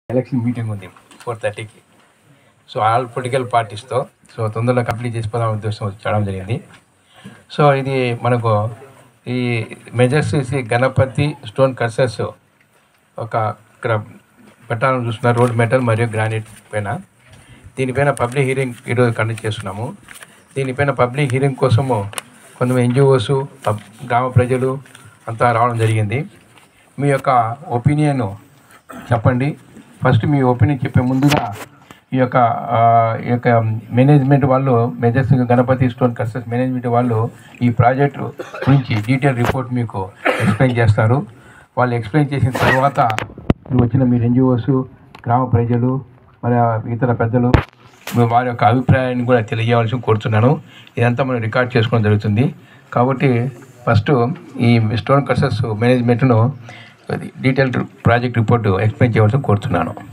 election meeting ఉంది four థర్టీకి so all political పార్టీస్తో సో తొందరగా కంప్లీట్ చేసిపోదాం ఉద్దేశం చేయడం జరిగింది సో ఇది మనకు ఈ measures Shri Ganapathi stone crushers ఒక ఇక్కడ పెట్టాలని చూస్తున్నారు రోడ్ మెటల్ మరియు గ్రానైట్ పైన దీనిపైన పబ్లిక్ హీరింగ్ ఈరోజు కండక్ట్ చేస్తున్నాము దీనిపైన పబ్లిక్ హీరింగ్ కోసము కొంతమంది ఎన్జిఓస్ గ్రామ ప్రజలు అంతా రావడం జరిగింది మీ యొక్క ఒపీనియన్ చెప్పండి ఫస్ట్ మీ ఒపీనియన్ చెప్పే ముందుగా ఈ యొక్క ఆ, ఈ యొక్క మేనేజ్మెంట్ వాళ్ళు measures Ganapathi stone construction management వాళ్ళు ఈ ప్రాజెక్టు గురించి డీటెయిల్ రిపోర్ట్ మీకు ఎక్స్ప్లెయిన్ చేస్తారు వాళ్ళు ఎక్స్ప్లెయిన్ చేసిన తర్వాత ఇప్పుడు వచ్చిన మీరు ఎన్జిఓస్ గ్రామ ప్రజలు మరి ఆ ఇతర పెద్దలు మీ వారి యొక్క అభిప్రాయాన్ని కూడా తెలియజేయవలసి కోరుతున్నాను ఇదంతా మనం రికార్డ్ చేసుకోవడం జరుగుతుంది కాబట్టి ఫస్ట్ ఈ స్టోన్ కర్సెస్ మేనేజ్మెంట్ను డీటెయిల్ ప్రాజెక్ట్ రిపోర్ట్ ఎక్స్ప్లెయిన్ చేయవలసి కోరుతున్నాను